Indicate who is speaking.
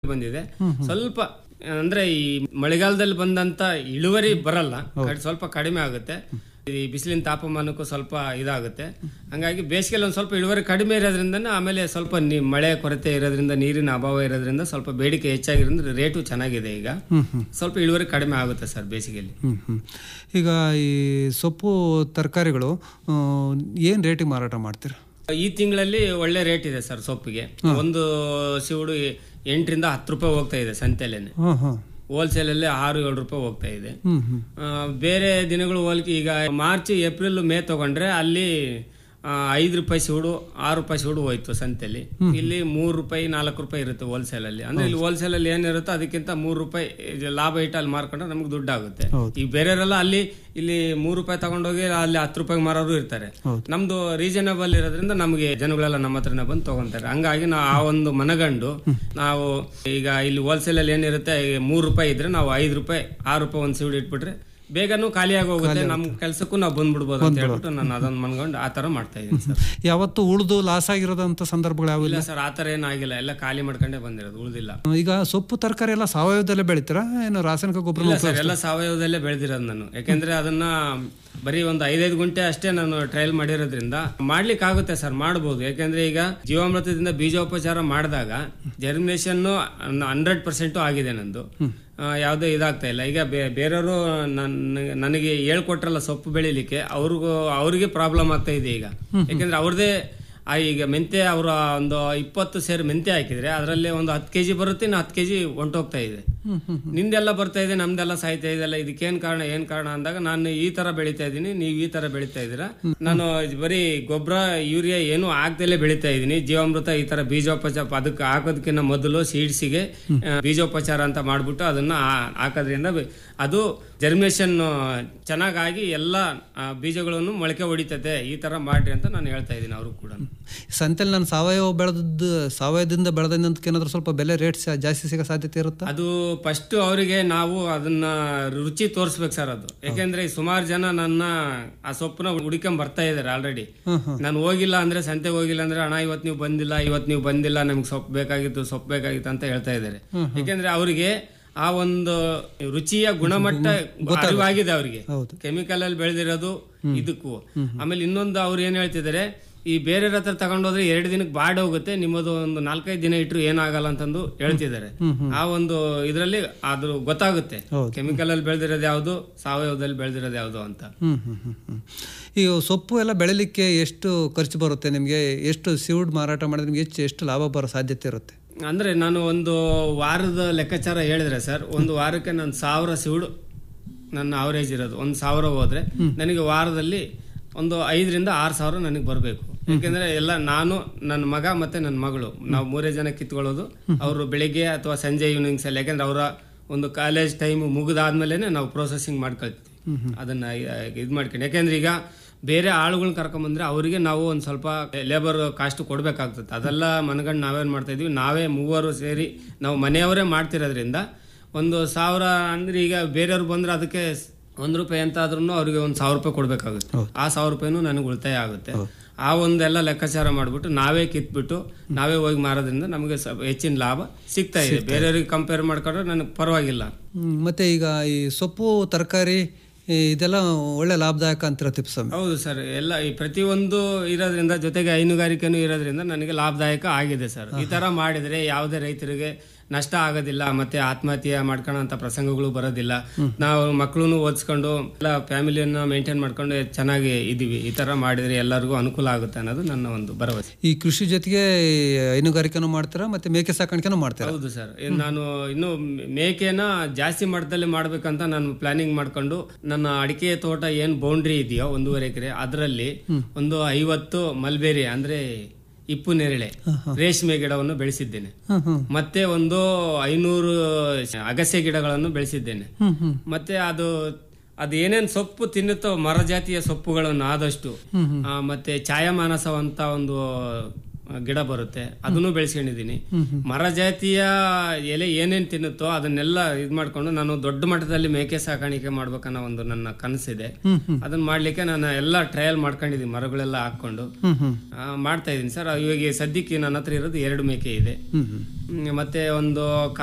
Speaker 1: ಬಂದಿದೆ ಸ್ವಲ್ಪ ಅಂದ್ರೆ ಈ ಮಳೆಗಾಲದಲ್ಲಿ ಬಂದಂತ ಇಳುವರಿ ಬರಲ್ಲ ಕಡ್- ಸ್ವಲ್ಪ ಕಡಿಮೆ ಆಗುತ್ತೆ ಈ ಬಿಸಿಲಿನ ತಾಪಮಾನಕ್ಕೂ ಸ್ವಲ್ಪ ಇದಾಗುತ್ತೆ ಹಂಗಾಗಿ ಬೇಸಿಗೆಯಲ್ಲಿ ಒಂದು ಸ್ವಲ್ಪ ಇಳುವರಿ ಕಡಿಮೆ ಇರೋದ್ರಿಂದ ಆಮೇಲೆ ಸ್ವಲ್ಪ ನೀ- ಮಳೆ ಕೊರತೆ ಇರೋದ್ರಿಂದ ನೀರಿನ ಅಭಾವ ಇರೋದ್ರಿಂದ ಸ್ವಲ್ಪ ಬೇಡಿಕೆ ಹೆಚ್ಚಾಗಿರೋದ್ರಿಂದ ರೇಟು ಚೆನ್ನಾಗಿದೆ ಈಗ ಸ್ವಲ್ಪ ಇಳುವರಿ ಕಡಿಮೆ ಆಗುತ್ತೆ ಸರ್ ಬೇಸಿಗೆಯಲ್ಲಿ
Speaker 2: ಹ್ಮ್ ಹ್ಮ್. ಈಗ ಈ ಸೊಪ್ಪು ತರಕಾರಿಗಳು ಏನು ರೇಟಿಗೆ ಮಾರಾಟ ಮಾಡ್ತೀರಾ
Speaker 1: ಈ ತಿಂಗಳಲ್ಲಿ ಒಳ್ಳೆ ರೇಟ್ ಇದೆ ಸರ್ ಸೊಪ್ಪಿಗೆ ಒಂದು ಸಿವುಡು ಎಂಟರಿಂದ ಹತ್ತು ರೂಪಾಯಿ ಹೋಗ್ತಾ ಇದೆ ಸಂತೆಲೇನೆ
Speaker 2: ಹಾಂ ಹಾಂ
Speaker 1: ಹೋಲ್ಸೇಲ್ ಅಲ್ಲಿ ಆರು ಏಳು ರೂಪಾಯಿ ಹೋಗ್ತಾ ಇದೆ
Speaker 2: ಹ್ಮ್ ಹ್ಮ್
Speaker 1: ಆ, ಬೇರೆ ದಿನಗಳು ಹೋಲಿಕೆ ಈಗ ಮಾರ್ಚ್ ಏಪ್ರಿಲ್ ಮೇ ತಗೊಂಡ್ರೆ ಅಲ್ಲಿ ಆ, ಐದು ರೂಪಾಯಿ ಸಿವುಡು ಆರು ರೂಪಾಯಿ ಸಿವುಡು ಹೋಯ್ತು ಸಂತೆಲಿ ಇಲ್ಲಿ ಮೂರು ರೂಪಾಯಿ ನಾಲ್ಕು ರೂಪಾಯಿ ಇರುತ್ತೆ ಹೋಲ್ಸೇಲ್ ಅಲ್ಲಿ ಅಂದ್ರೆ ಇಲ್ಲಿ ಹೋಲ್ಸೇಲ್ ಅಲ್ಲಿ ಏನಿರುತ್ತೋ ಅದಕ್ಕಿಂತ ಮೂರು ರೂಪಾಯಿ ಇದು ಲಾಭ ಇಟ್ಟು ಅಲ್ಲಿ ಮಾರ್ಕೊಂಡ್ರೆ ನಮ್ಗೆ ದುಡ್ಡು ಆಗುತ್ತೆ ಈಗ ಬೇರೆಯವರೆಲ್ಲ ಅಲ್ಲಿ ಇಲ್ಲಿ ಮೂರು ರೂಪಾಯಿ ತಗೊಂಡೋಗಿ ಅಲ್ಲಿ ಹತ್ತು ರೂಪಾಯಿ ಮಾರೋರು ಇರ್ತಾರೆ ನಮ್ದು ರೀಸನಬಲ್ ಇರೋದ್ರಿಂದ ನಮಗೆ ಜನಗಳೆಲ್ಲ ನಮ್ಮ ಹತ್ರನೇ ಬಂದು ತಗೊಂತಾರೆ ಹಂಗಾಗಿ ನಾವು ಆ ಒಂದು ಮನಗಂಡು ನಾವು ಈಗ ಇಲ್ಲಿ ಹೋಲ್ಸೇಲ್ ಅಲ್ಲಿ ಏನಿರುತ್ತೆ ಮೂರು ರೂಪಾಯಿ ಇದ್ರೆ ನಾವು ಐದು ರೂಪಾಯಿ ಆರು ರೂಪಾಯಿ ಒಂದು ಸಿವಿಡು ಇಟ್ಬಿಟ್ರೆ ಬೇಗನೂ ಖಾಲಿಯಾಗಿ ಹೋಗುತ್ತೆ ನಮ್ಮ ಕೆಲಸಕ್ಕೂ ನಾವು ಬಂದ್ಬಿಡ್ಬೋದು ಅಂತ ಹೇಳ್ಬಿಟ್ಟು ನಾನು ಅದನ್ನ ಮನ್ಕೊಂಡು ಆ ತರ ಮಾಡ್ತಾ ಇದ್ದೀನಿ ಸರ್
Speaker 2: ಯಾವತ್ತು ಉಳಿದು ಲಾಸ್ ಆಗಿರೋದಂಥ ಸಂದರ್ಭಗಳು ಯಾವಿಲ್ಲ
Speaker 1: ಇಲ್ಲ ಸರ್ ಆ ತರ ಏನಾಗಿಲ್ಲ ಎಲ್ಲ ಖಾಲಿ ಮಾಡ್ಕೊಂಡೇ ಬಂದಿರೋದು ಉಳಿದಿಲ್ಲ
Speaker 2: ಈಗ ಸೊಪ್ಪು ತರಕಾರಿ ಎಲ್ಲ ಸಾವಯವದಲ್ಲೇ ಬೆಳಿತೀರಾ ಏನು ರಾಸಾಯನಿಕ ಗೊಬ್ಬರ
Speaker 1: ಇಲ್ಲ ಸರ್ ಎಲ್ಲ ಸಾವಯವದಲ್ಲೇ ಬೆಳೆದಿರೋದು ನಾನು ಯಾಕೆಂದ್ರೆ ಅದನ್ನ ಬರೀ ಒಂದು ಐದೈದು ಗುಂಟೆ ಅಷ್ಟೇ ನಾನು ಟ್ರಯಲ್ ಮಾಡಿರೋದ್ರಿಂದ ಮಾಡ್ಲಿಕ್ಕೆ ಆಗುತ್ತೆ ಸರ್ ಮಾಡ್ಬೋದು ಯಾಕೆಂದ್ರೆ ಈಗ ಜೀವಾಮೃತದಿಂದ ಬೀಜೋಪಚಾರ ಮಾಡಿದಾಗ ಜರ್ಮಿನೇಷನ್ ಹಂಡ್ರೆಡ್ ಪರ್ಸೆಂಟ್ ಆಗಿದೆ ನಂದು ಆ, ಯಾವುದೇ ಇದಾಗ್ತಾ ಇಲ್ಲ ಈಗ ಬೇ- ಬೇರೆಯವರು ನನ್ನ ನನಗೆ ಹೇಳ್ಕೊಟ್ರಲ್ಲ ಸೊಪ್ಪು ಬೆಳಿಲಿಕ್ಕೆ ಅವ್ರಿಗೂ ಅವ್ರಿಗೆ ಪ್ರಾಬ್ಲಮ್ ಆಗ್ತಾ ಇದೆ ಈಗ ಯಾಕೆಂದ್ರೆ ಅವ್ರದೇ ಆ ಈಗ ಮೆಂತೆ ಅವರ ಒಂದು ಇಪ್ಪತ್ತು ಸೇರು ಮೆಂತೆ ಹಾಕಿದ್ರೆ ಅದರಲ್ಲಿ ಒಂದು ಹತ್ತು ಕೆಜಿ ಬರುತ್ತೆ ಇನ್ನು ಹತ್ತು ಕೆಜಿ ಹೊಂಟೋಗ್ತಾ ಇದೆ ನಿಂದೆಲ್ಲ ಬರ್ತಾ ಇದೆ ನಮ್ದೆಲ್ಲ ಸಾಯ್ತಾ ಇದೆಲ್ಲ ಇದಕ್ಕೇನ್ ಕಾರಣ ಏನ್ ಕಾರಣ ಅಂದಾಗ ನಾನು ಈ ತರ ಬೆಳಿತಾ ಇದ್ದೀನಿ ನೀವು ಈ ತರ ಬೆಳಿತಾ ಇದ್ದೀರಾ ನಾನು ಬರೀ ಗೊಬ್ಬರ ಯೂರಿಯಾ ಏನು ಆಗ್ದಲೇ ಬೆಳಿತಾ ಇದ್ದೀನಿ ಜೀವಾಮೃತ ಈ ತರ ಬೀಜೋಪಚಾರ ಅದಕ್ಕೆ ಹಾಕೋದಕ್ಕಿಂತ ಮೊದಲು ಸೀಡ್ಸಿಗೆ ಬೀಜೋಪಚಾರ ಅಂತ ಮಾಡ್ಬಿಟ್ಟು ಅದನ್ನ ಆ- ಹಾಕೋದ್ರಿಂದ ಬೆ- ಅದು ಜರ್ಮಿನೇಷನ್ ಚೆನ್ನಾಗಾಗಿ ಎಲ್ಲ ಆ, ಬೀಜಗಳನ್ನು ಮೊಳಕೆ ಹೊಡಿತದೆ ಈ ತರ ಮಾಡ್ರಿ ಅಂತ ನಾನು ಹೇಳ್ತಾ ಇದ್ದೀನಿ ಅವರು ಕೂಡ
Speaker 2: ಸಂತೆಲಿ ನಾನು ಸಾವಯವ ಬೆಳೆದದ್ದು ಸಾವಯವದಿಂದ ಬೆಳೆದಂತ ಏನಾದ್ರು ಸ್ವಲ್ಪ ಬೆಲೆ ರೇಟ್ ಜಾಸ್ತಿ ಸಿಗೋ ಸಾಧ್ಯತೆ ಇರುತ್ತಾ
Speaker 1: ಅದು ಫಸ್ಟ್ ಅವರಿಗೆ ನಾವು ಅದನ್ನ ರುಚಿ ತೋರಿಸ್ಬೇಕು ಸರ್ ಅದು ಯಾಕೆಂದ್ರೆ ಸುಮಾರು ಜನ ನನ್ನ ಆ ಸೊಪ್ಪನ್ನ ಹುಡ್ಕೊಂಡ್ ಬರ್ತಾ ಇದಾರೆ ಆಲ್ರೆಡಿ ನಾನು ಹೋಗಿಲ್ಲ ಅಂದ್ರೆ ಸಂತೆಗೆ ಹೋಗಿಲ್ಲ ಅಂದ್ರೆ ಅಣ್ಣ ಇವತ್ತು ನೀವು ಬಂದಿಲ್ಲ ಇವತ್ತು ನೀವು ಬಂದಿಲ್ಲ ನಮ್ಗೆ ಸೊಪ್ಪು ಬೇಕಾಗಿತ್ತು ಸೊಪ್ಪು ಬೇಕಾಗಿತ್ತು ಅಂತ ಹೇಳ್ತಾ ಇದ್ದಾರೆ ಯಾಕೆಂದ್ರೆ ಅವರಿಗೆ ಆ ಒಂದು ರುಚಿಯ ಗುಣಮಟ್ಟ ಅರಿವಾಗಿದೆ ಅವರಿಗೆ ಕೆಮಿಕಲ್ ಅಲ್ಲಿ ಬೆಳೆದಿರೋದು ಇದಕ್ಕೂ ಆಮೇಲೆ ಇನ್ನೊಂದು ಅವ್ರು ಏನ್ ಹೇಳ್ತಿದ್ದಾರೆ ಈ ಬೇರೆಯವ್ರ ಹತ್ರ ತಗೊಂಡೋದ್ರೆ ಎರಡು ದಿನಕ್ಕೆ ಬಾಡ್ ಹೋಗುತ್ತೆ ನಿಮ್ಮದು ಒಂದು ನಾಲ್ಕೈದು ದಿನ ಇಟ್ಟರು ಏನಾಗಲ್ಲ ಅಂತಂದು ಹೇಳ್ತಿದ್ದಾರೆ ಆ ಒಂದು ಇದರಲ್ಲಿ ಅದು ಗೊತ್ತಾಗುತ್ತೆ ಕೆಮಿಕಲ್ ಅಲ್ಲಿ ಬೆಳೆದಿರೋದು ಯಾವುದು ಸಾವಯವದಲ್ಲಿ ಬೆಳೆದಿರೋದು ಯಾವುದು ಅಂತ
Speaker 2: ಹ್ಮ್ ಹ್ಮ್ ಹ್ಮ್ ಹ್ಮ್. ಈ ಸೊಪ್ಪು ಎಲ್ಲ ಬೆಳಿಲಿಕ್ಕೆ ಎಷ್ಟು ಖರ್ಚು ಬರುತ್ತೆ ನಿಮಗೆ ಎಷ್ಟು ಸಿವುಡ್ ಮಾರಾಟ ಮಾಡಿದ್ರೆ ನಿಮ್ಗೆ ಹೆಚ್ಚು ಎಷ್ಟು ಲಾಭ ಬರೋ ಸಾಧ್ಯತೆ ಇರುತ್ತೆ
Speaker 1: ಅಂದ್ರೆ ನಾನು ಒಂದು ವಾರದ ಲೆಕ್ಕಾಚಾರ ಹೇಳಿದ್ರೆ ಸರ್ ಒಂದು ವಾರಕ್ಕೆ ನಾನು ಸಾವಿರ ಸಿವುಡು ನನ್ನ ಅವರೇಜ್ ಇರೋದು ಒಂದು ಸಾವಿರ ಹೋದ್ರೆ ನನಗೆ ವಾರದಲ್ಲಿ ಒಂದು ಐದರಿಂದ ಆರು ಸಾವಿರ ನನಗೆ ಬರಬೇಕು ಯಾಕೆಂದ್ರೆ ಎಲ್ಲ ನಾನು ನನ್ನ ಮಗ ಮತ್ತೆ ನನ್ನ ಮಗಳು ನಾವು ಮೂರೇ ಜನ ಕಿತ್ಕೊಳ್ಳೋದು ಅವರು ಬೆಳಿಗ್ಗೆ ಅಥವಾ ಸಂಜೆ ಈವ್ನಿಂಗ್ಸ್ ಅಲ್ಲಿ ಯಾಕೆಂದ್ರೆ ಅವರ ಒಂದು ಕಾಲೇಜ್ ಟೈಮ್ ಮುಗಿದಾದ್ಮೇಲೆ ನಾವು ಪ್ರೊಸೆಸಿಂಗ್ ಮಾಡ್ಕೊಳ್ತೀವಿ ಅದನ್ನ ಇದು ಮಾಡ್ಕೊಂಡು ಯಾಕೆಂದ್ರೆ ಈಗ ಬೇರೆ ಆಳುಗಳನ್ನ ಕರ್ಕೊಂಬಂದ್ರೆ ಅವರಿಗೆ ನಾವು ಒಂದು ಸ್ವಲ್ಪ ಲೇಬರ್ ಕಾಸ್ಟ್ ಕೊಡ್ಬೇಕಾಗ್ತದೆ ಅದೆಲ್ಲ ಮನಗಂಡು ನಾವೇನ್ ಮಾಡ್ತಾ ಇದೀವಿ ನಾವೇ ಮೂವರು ಸೇರಿ ನಾವು ಮನೆಯವರೇ ಮಾಡ್ತಿರೋದ್ರಿಂದ ಒಂದು ಸಾವಿರ ಅಂದ್ರೆ ಈಗ ಬೇರೆಯವ್ರು ಬಂದ್ರೆ ಅದಕ್ಕೆ ಒಂದ್ ರೂಪಾಯಿ ಅಂತ ಆದ್ರೂ ಅವ್ರಿಗೆ ಒಂದು ಸಾವಿರ ರೂಪಾಯಿ ಕೊಡ್ಬೇಕಾಗುತ್ತೆ ಆ ಸಾವಿರ ರೂಪಾಯಿನೂ ನನಗೆ ಉಳಿತಾಯ ಆಗುತ್ತೆ ಆ ಒಂದೆಲ್ಲ ಲೆಕ್ಕಾಚಾರ ಮಾಡ್ಬಿಟ್ಟು ನಾವೇ ಕಿತ್ಬಿಟ್ಟು ನಾವೇ ಹೋಗಿ ಮಾರೋದ್ರಿಂದ ನಮಗೆ ಸ್ವಲ್ಪ ಹೆಚ್ಚಿನ ಲಾಭ ಸಿಗ್ತಾ ಇದೆ ಬೇರೆಯವ್ರಿಗೆ ಕಂಪೇರ್ ಮಾಡ್ಕೊಂಡ್ರೆ ನನಗೆ ಪರವಾಗಿಲ್ಲ
Speaker 2: ಹ್ಮ್, ಮತ್ತೆ ಈಗ ಈ ಸೊಪ್ಪು ತರಕಾರಿ ಈ ಇದೆಲ್ಲ ಒಳ್ಳೆ ಲಾಭದಾಯಕ ಅಂತೀರ ತಿಪ್ಸಮ್
Speaker 1: ಹೌದು ಸರ್ ಎಲ್ಲ ಈ ಪ್ರತಿಯೊಂದು ಇರೋದ್ರಿಂದ ಜೊತೆಗೆ ಹೈನುಗಾರಿಕೆನೂ ಇರೋದ್ರಿಂದ ನನಗೆ ಲಾಭದಾಯಕ ಆಗಿದೆ ಸರ್ ಈ ತರ ಮಾಡಿದ್ರೆ ಯಾವುದೇ ರೈತರಿಗೆ ನಷ್ಟ ಆಗೋದಿಲ್ಲ ಮತ್ತೆ ಆತ್ಮಹತ್ಯೆ ಮಾಡ್ಕೊಳ್ಳೋಂಥ ಪ್ರಸಂಗಗಳು ಬರೋದಿಲ್ಲ ನಾವು ಮಕ್ಕಳನ್ನು ಓದಿಸ್ಕೊಂಡು ಎಲ್ಲ ಫ್ಯಾಮಿಲಿಯನ್ನ ಮೇಂಟೈನ್ ಮಾಡ್ಕೊಂಡು ಚೆನ್ನಾಗಿ ಇದೀವಿ ಈ ತರ ಮಾಡಿದ್ರೆ ಎಲ್ಲರಿಗೂ ಅನುಕೂಲ ಆಗುತ್ತೆ ಅನ್ನೋದು ನನ್ನ ಒಂದು ಭರವಸೆ
Speaker 2: ಈ ಕೃಷಿ ಜೊತೆಗೆ ಈ ಹೈನುಗಾರಿಕೆನೂ ಮಾಡ್ತೀರಾ ಮತ್ತೆ ಮೇಕೆ ಸಾಕಾಣಿಕೆನೂ ಮಾಡ್ತೀರಾ
Speaker 1: ಹೌದು ಸರ್ ಇನ್ ನಾನು ಇನ್ನು ಮೇಕೆನ ಜಾಸ್ತಿ ಮಟ್ಟದಲ್ಲಿ ಮಾಡ್ಬೇಕಂತ ನಾನು ಪ್ಲಾನಿಂಗ್ ಮಾಡ್ಕೊಂಡು ನನ್ನ ಅಡಿಕೆ ತೋಟ ಏನ್ ಬೌಂಡ್ರಿ ಇದೆಯೋ ಒಂದೂವರೆ ಎಕರೆ ಅದರಲ್ಲಿ ಒಂದು ಐವತ್ತು ಮಲ್ಬೇರಿ ಅಂದ್ರೆ ಇಪ್ಪು ನೇರಳೆ ರೇಷ್ಮೆ ಗಿಡವನ್ನು ಬೆಳೆಸಿದ್ದೇನೆ
Speaker 2: ಹ್ಮ್ ಹ್ಮ್
Speaker 1: ಮತ್ತೆ ಒಂದು ಐನೂರು ಅಗಸೆ ಗಿಡಗಳನ್ನು ಬೆಳೆಸಿದ್ದೇನೆ
Speaker 2: ಹ್ಮ್ ಹ್ಮ್
Speaker 1: ಮತ್ತೆ ಅದು ಅದು ಏನೇನ್ ಸೊಪ್ಪು ತಿನ್ನುತ್ತೋ ಮರ ಜಾತಿಯ ಸೊಪ್ಪುಗಳನ್ನು ಆದಷ್ಟು ಆ, ಮತ್ತೆ ಛಾಯಾಮಾನಸ ಅಂತ ಒಂದು ಆ, ಗಿಡ ಬರುತ್ತೆ ಅದನ್ನು ಬೆಳೆಸ್ಕೊಂಡಿದ್ದೀನಿ ಮರ ಜಾತಿಯ ಎಲೆ ಏನೇನ್ ತಿನ್ನುತ್ತೋ ಅದನ್ನೆಲ್ಲ ಇದ್ ಮಾಡ್ಕೊಂಡು ನಾನು ದೊಡ್ಡ ಮಟ್ಟದಲ್ಲಿ ಮೇಕೆ ಸಾಕಾಣಿಕೆ ಮಾಡ್ಬೇಕನ್ನೋ ಒಂದು ನನ್ನ ಕನಸಿದೆ ಅದನ್ನ ಮಾಡ್ಲಿಕ್ಕೆ ನಾನು ಎಲ್ಲ ಟ್ರಯಲ್ ಮಾಡ್ಕೊಂಡಿದ್ದೀನಿ ಮರಗಳೆಲ್ಲ ಹಾಕೊಂಡು
Speaker 2: ಹ್ಮ್ ಹ್ಮ್
Speaker 1: ಆ, ಮಾಡ್ತಾ ಇದ್ದೀನಿ ಸರ್ ಇವಾಗ ಸದ್ಯಕ್ಕೆ ನನ್ನ ಹತ್ರ ಇರೋದು ಎರಡು ಮೇಕೆ ಇದೆ
Speaker 2: ಹ್ಮ್ ಹ್ಮ್
Speaker 1: ಹ್ಮ್, ಮತ್ತೆ ಒಂದು